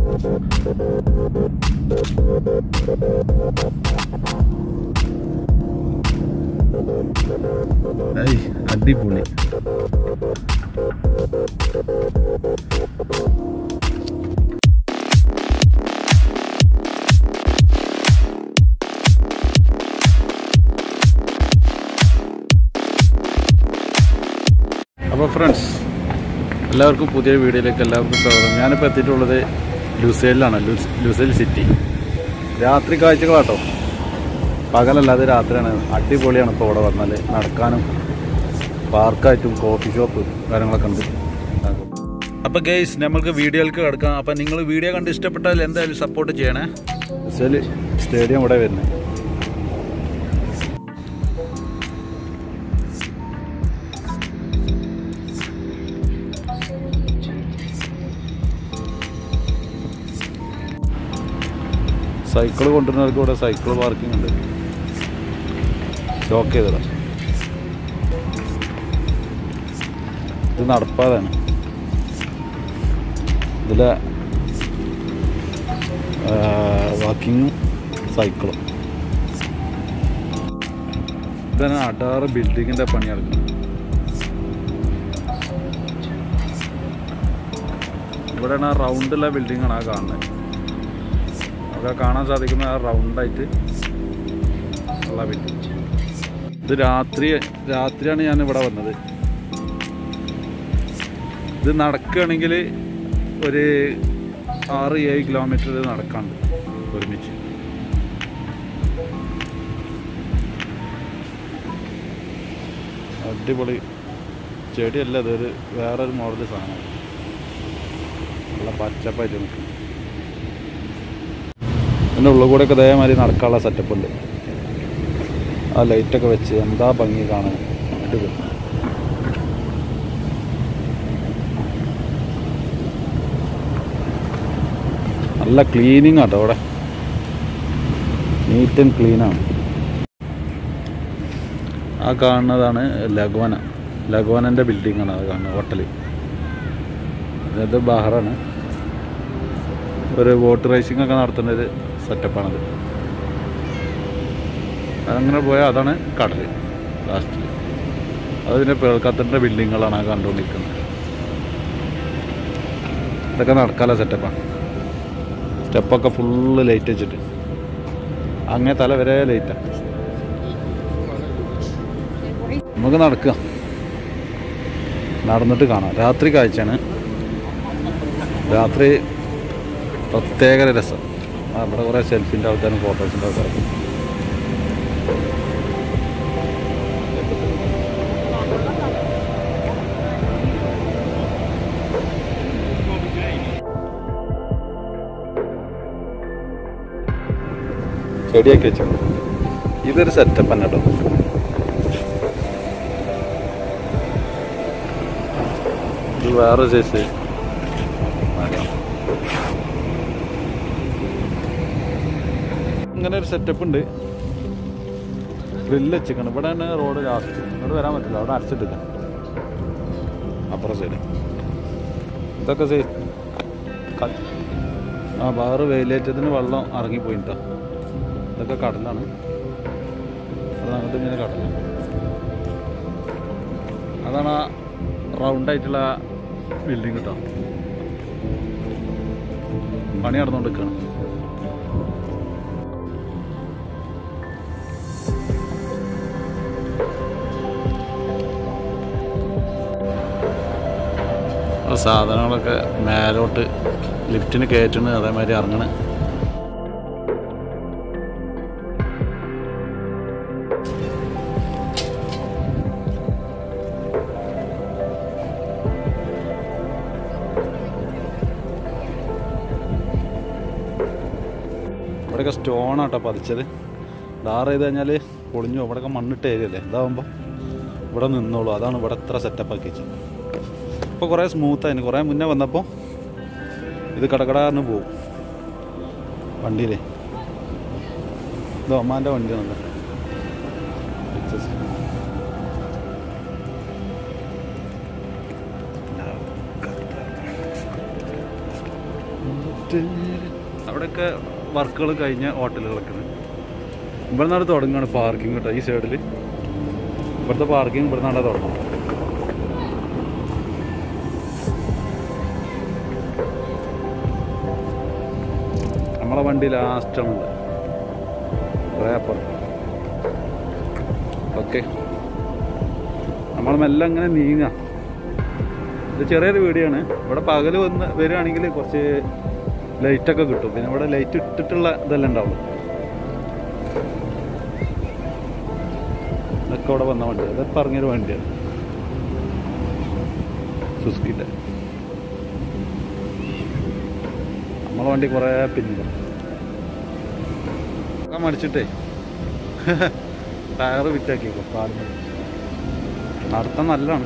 ഏയ് അടിപൊളി അപ്പോൾ ഫ്രണ്ട്സ് എല്ലാവർക്കും പുതിയ വീഡിയോയിലേക്ക് എല്ലാവർക്കും സ്വാഗതം ഞാനിപ്പോൾ എത്തിയിട്ടുള്ളത് ലുസേലിലാണ് ലുസ് ലുസേൽ സിറ്റി രാത്രി കാഴ്ചകളാട്ടോ പകലല്ലാതെ രാത്രിയാണ് അടിപൊളിയാണ് ഇപ്പോൾ ഇവിടെ വന്നാൽ നടക്കാനും പാർക്കായിട്ടും കോഫി ഷോപ്പ് കാര്യങ്ങളൊക്കെ ഉണ്ട് അപ്പോൾ ഗെയ്സ് നമ്മൾക്ക് വീഡിയോയിലേക്ക് കിടക്കാം അപ്പോൾ നിങ്ങൾ വീഡിയോ കണ്ട് ഇഷ്ടപ്പെട്ടാൽ എന്തായാലും സപ്പോർട്ട് ചെയ്യണേ ലുസേൽ സ്റ്റേഡിയം ഇവിടെ വരുന്നത് സൈക്കിൾ കൊണ്ടുവരുന്നവർക്ക് ഇവിടെ സൈക്കിൾ പാർക്കിംഗ് ഉണ്ട് ലോക്ക് ചെയ്തതാ ഇത് നടപ്പാതാണ് ഇതിലെ വാക്കിങ്ങും സൈക്കിളും ഇതാണ് അടാറ് ബിൽഡിങ്ങിൻ്റെ പണി നടക്കുന്നത് ഇവിടെയാണ് ആ റൗണ്ടുള്ള ബിൽഡിങ്ങാണ് ആ കാണുന്നത് നമുക്ക് കാണാൻ സാധിക്കുന്ന ആ റൗണ്ടായിട്ട് ഉള്ള ബിൽഡിങ് ഇത് രാത്രി രാത്രിയാണ് ഞാൻ ഇവിടെ വന്നത് ഇത് നടക്കുകയാണെങ്കിൽ ഒരു ആറ് ഏഴ് കിലോമീറ്റർ ഇത് നടക്കാണ്ട് ഒരുമിച്ച് അടിപൊളി ചെടിയല്ല ഇതൊരു വേറൊരു മോഡൽ സാധനമാണ് നല്ല പച്ചപ്പായിട്ട് നിൽക്കും ഇതിൻ്റെ ഉള്ളിൽ കൂടെ ഒക്കെ ഇതേമാതിരി നടക്കാനുള്ള സെറ്റപ്പ് ഉണ്ട് ആ ലൈറ്റൊക്കെ വെച്ച് എന്താ ഭംഗി കാണാൻ അടിപൊളി നല്ല ക്ലീനിങ് ആട്ടോ അവിടെ നീറ്റ് ആൻഡ് ക്ലീനാണ് ആ കാണുന്നതാണ് ലഗോന ലഗോനൻ്റെ ബിൽഡിങ്ങാണ് അത് കാണുന്നത് ഹോട്ടൽ ഇത് ബഹറാണ് ഒരു ബോട്ട് റേസിംഗ് ഒക്കെ നടത്തുന്ന ഒരു സെറ്റപ്പാണത് അതങ്ങനെ പോയാൽ അതാണ് കടൽ ലാസ്റ്റിൽ അത് പിന്നെ പേൾക്കത്തിൻ്റെ ബിൽഡിങ്ങുകളാണ് ആ കണ്ടുകൊണ്ടിരിക്കുന്നത് ഇതൊക്കെ നടക്കാനുള്ള സെറ്റപ്പാണ് സ്റ്റെപ്പൊക്കെ ഫുള്ള് ലൈറ്റ് വെച്ചിട്ട് അങ്ങേ തല വരെ ലൈറ്റാണ് നമുക്ക് നടക്കുക നടന്നിട്ട് കാണാം രാത്രി കാഴ്ചയാണ് രാത്രി പ്രത്യേക രസം ആ ഇവിടെ കുറേ സെൽഫിൻ്റെ ആൾക്കാരും ഫോട്ടോസിൻ്റെ ആൾക്കാരും ചെടിയൊക്കെ വെച്ചു ഇതൊരു സെറ്റപ്പ് തന്നെ കേട്ടോ ഇത് വേറെ സൈസ് ഇങ്ങനെ ഒരു സെറ്റപ്പ് ഉണ്ട് ഗ്രില്ല് വെച്ചിക്കണം ഇവിടെ തന്നെ റോഡ് ലാസ്റ്റ് ഇങ്ങോട്ട് വരാൻ പറ്റില്ല അവിടെ അടച്ചിട്ടില്ല അപ്പുറം സൈഡ് ഇതൊക്കെ സൈ ആ ബാറ് വെയിലേറ്റത്തിന് വെള്ളം ഇറങ്ങിപ്പോയിട്ടോ ഇതൊക്കെ കടലാണ് അത് അങ്ങോട്ട് ഇങ്ങനെ കടലാണ് അതാണ് ആ റൗണ്ടായിട്ടുള്ള ബിൽഡിങ് കേട്ടോ പണി നടന്നുകൊണ്ടിരിക്കുകയാണ് സാധനങ്ങളൊക്കെ മേലോട്ട് ലിഫ്റ്റിന് കയറ്റണ് അതേമാതിരി ഇറങ്ങണ് ഇവിടെയൊക്കെ സ്റ്റോണാട്ടോ പതിച്ചത് ഡാർ ചെയ്ത് കഴിഞ്ഞാൽ പൊളിഞ്ഞു ഇവിടെയൊക്കെ മണ്ണിട്ട് ഏരിയല്ലേ ഇതാവുമ്പോൾ ഇവിടെ നിന്നോളൂ അതാണ് ഇവിടെ എത്ര സെറ്റപ്പ് ആക്കി വെച്ചത് ഇപ്പോൾ കുറേ സ്മൂത്തായിരുന്നു കുറേ മുന്നേ വന്നപ്പോൾ ഇത് കടകടാറിന് പോവും വണ്ടിയിലേ ഇത് ഒമാൻ്റെ വണ്ടിയാണല്ലോ എക്സസ് അവിടെയൊക്കെ വർക്കുകൾ കഴിഞ്ഞ ഹോട്ടലുകളൊക്കെ ഇവിടെ നിന്നാണ് തുടങ്ങുകയാണ് പാർക്കിംഗ് കേട്ടോ ഈ സൈഡിൽ ഇവിടുത്തെ പാർക്കിംഗ് ഇവിടെ നിന്നാണ് തുടങ്ങും നമ്മളെ വണ്ടി ലാസ്റ്റാണുള്ളത് കുറേ അപ്പുറം ഓക്കെ നമ്മൾ മെല്ലെ അങ്ങനെ നീങ്ങാം ഇത് ചെറിയൊരു വീഡിയോ ആണ് ഇവിടെ പകൽ വന്ന് വരികയാണെങ്കിൽ കുറച്ച് ലൈറ്റൊക്കെ കിട്ടും പിന്നെ ഇവിടെ ലൈറ്റ് ഇട്ടിട്ടുള്ള ഇതെല്ലാം ഉണ്ടാവുള്ളൂ ഇതൊക്കെ ഇവിടെ വന്ന വണ്ടി അത് പറഞ്ഞൊരു വണ്ടിയാണ് സുസ്കിൻ്റെ നമ്മളെ വണ്ടി കുറേ പിന്നില്ല ഒക്കെ മടിച്ചിട്ടേ ടയറ് വിറ്റാക്കിക്കോ കാലിന് നടത്തം നല്ലതാണ്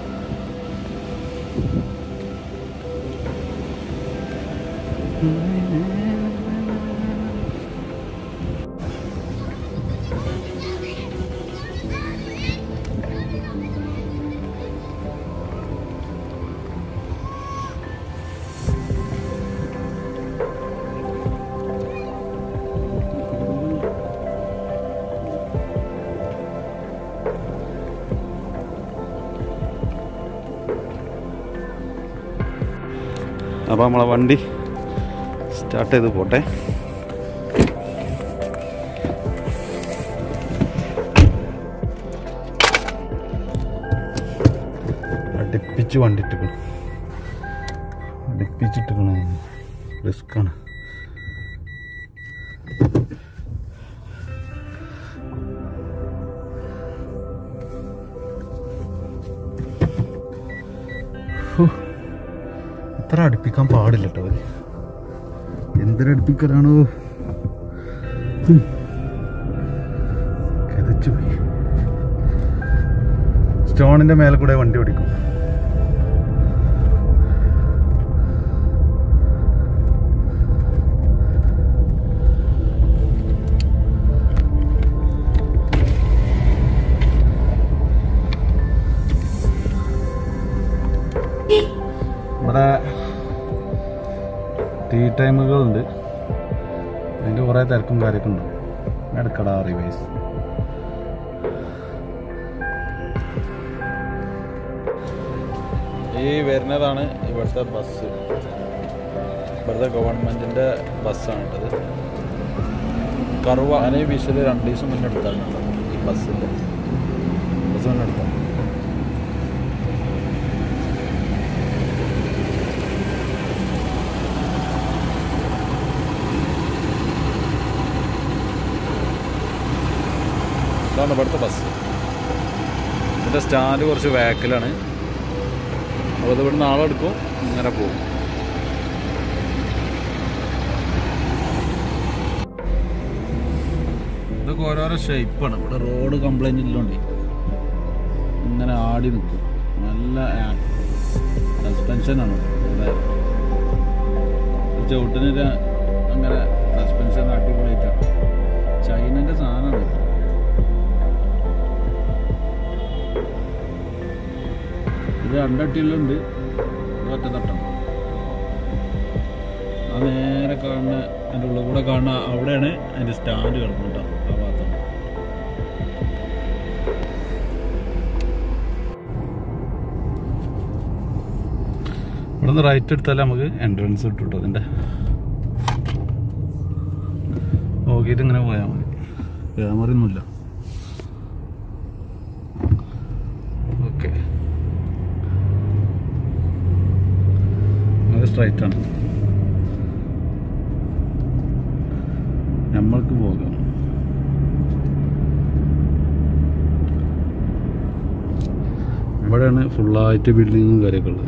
അപ്പോൾ നമ്മളെ വണ്ടി സ്റ്റാർട്ട് ചെയ്ത് പോട്ടെ അടുപ്പിച്ച് വണ്ടി ഇട്ടിക്കണം അടുപ്പിച്ചിട്ടിക്കണ റിസ്ക്കാണ് ഇത്ര അടുപ്പിക്കാൻ പാടില്ല കേട്ടോ അവര് എന്തിനടുപ്പിക്കലാണോ കിതച്ചു പോയി സ്റ്റോണിന്റെ മേലെ കൂടെ വണ്ടി ഓടിക്കും ഇവിടെ ടീ ടൈമുകളുണ്ട് അതിൻ്റെ കുറേ തിരക്കും കാര്യമൊക്കെ ഉണ്ട് എടുക്കട റിവൈസ് ഈ വരുന്നതാണ് ഇവിടുത്തെ ബസ് ഇവിടുത്തെ ഗവൺമെൻറ്റിൻ്റെ ബസ്സാണ് ഇട്ടത് കറുവ ഞാൻ ഈ വിഷയിൽ രണ്ട് ദിവസം മുന്നേ എടുത്താണ് ഈ ബസ്സിൻ്റെ ബസ് മുന്നേ എടുത്താണ് ഇതാണ് ഇവിടുത്തെ ബസ് ഇതിൻ്റെ സ്റ്റാൻഡ് കുറച്ച് ബാക്കിലാണ് അപ്പോൾ ഇത് ഇവിടെ നാളെ എടുക്കും ഇങ്ങനെ പോകും ഇതൊക്കെ ഓരോരോ ഷേപ്പാണ് ഇവിടെ റോഡ് കംപ്ലൈൻറ്റ് ഇല്ലോണ്ട് ഇങ്ങനെ ആടി നിൽക്കും നല്ല സസ്പെൻഷനാണ് ഇവിടെ ചവിട്ടിന് ര- അങ്ങനെ സസ്പെൻഷൻ അടിപൊളിയായിട്ടാണ് ചൈനൻ്റെ സാധനമാണ് ഇത് രണ്ടട്ടിയിലുണ്ട് ഒറ്റ തട്ടം ആ നേരെ കാണുന്ന അതിൻ്റെ ഉള്ളിൽ കൂടെ കാണുന്ന അവിടെയാണ് അതിൻ്റെ സ്റ്റാൻഡ് കിടക്കുന്നത് കേട്ടോ ആ ഭാഗത്താണ് ഇവിടുന്ന് റൈറ്റ് എടുത്താലേ നമുക്ക് എൻട്രൻസ് കിട്ടും കേട്ടോ അതിൻ്റെ നോക്കിയിട്ട് ഇങ്ങനെ പോയാൽ മതി ക്യാമറ ഒന്നുമില്ല ഓക്കെ അത് സ്ട്രൈറ്റ് ആണ് നമ്മൾക്ക് പോകാം ഇവിടെയാണ് ഫുള്ളായിട്ട് ബിൽഡിങ്ങും കാര്യമൊക്കെ ഉള്ളത്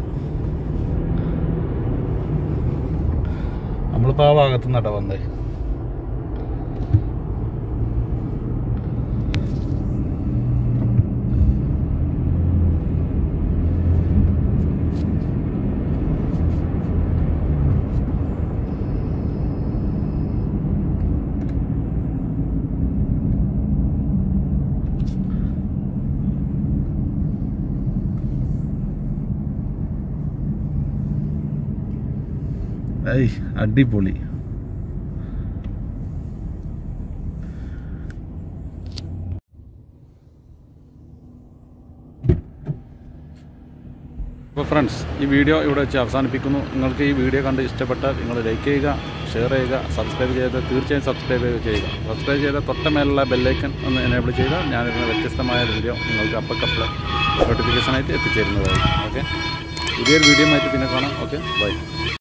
നമ്മളിപ്പോൾ ആ ഭാഗത്തു നിന്നാട്ടാ വന്നേ ഏയ് അടിപൊളി അപ്പോൾ ഫ്രണ്ട്സ് ഈ വീഡിയോ ഇവിടെ വെച്ച് അവസാനിപ്പിക്കുന്നു നിങ്ങൾക്ക് ഈ വീഡിയോ കണ്ട് ഇഷ്ടപ്പെട്ടാൽ നിങ്ങൾ ലൈക്ക് ചെയ്യുക ഷെയർ ചെയ്യുക സബ്സ്ക്രൈബ് ചെയ്ത് തീർച്ചയായും സബ്സ്ക്രൈബ് ചെയ്യുക സബ്സ്ക്രൈബ് ചെയ്ത തൊട്ട മേലുള്ള ബെല്ലൈക്കൺ ഒന്ന് എനേബിൾ ചെയ്താൽ ഞാനിരുന്ന വ്യത്യസ്തമായ വീഡിയോ നിങ്ങൾക്ക് അപ്പക്കപ്പോൾ നോട്ടിഫിക്കേഷനായിട്ട് എത്തിച്ചേരുന്നതായിരിക്കും ഓക്കെ പുതിയൊരു വീഡിയോ ആയിട്ട് പിന്നെ കാണാം ഓക്കെ ബൈ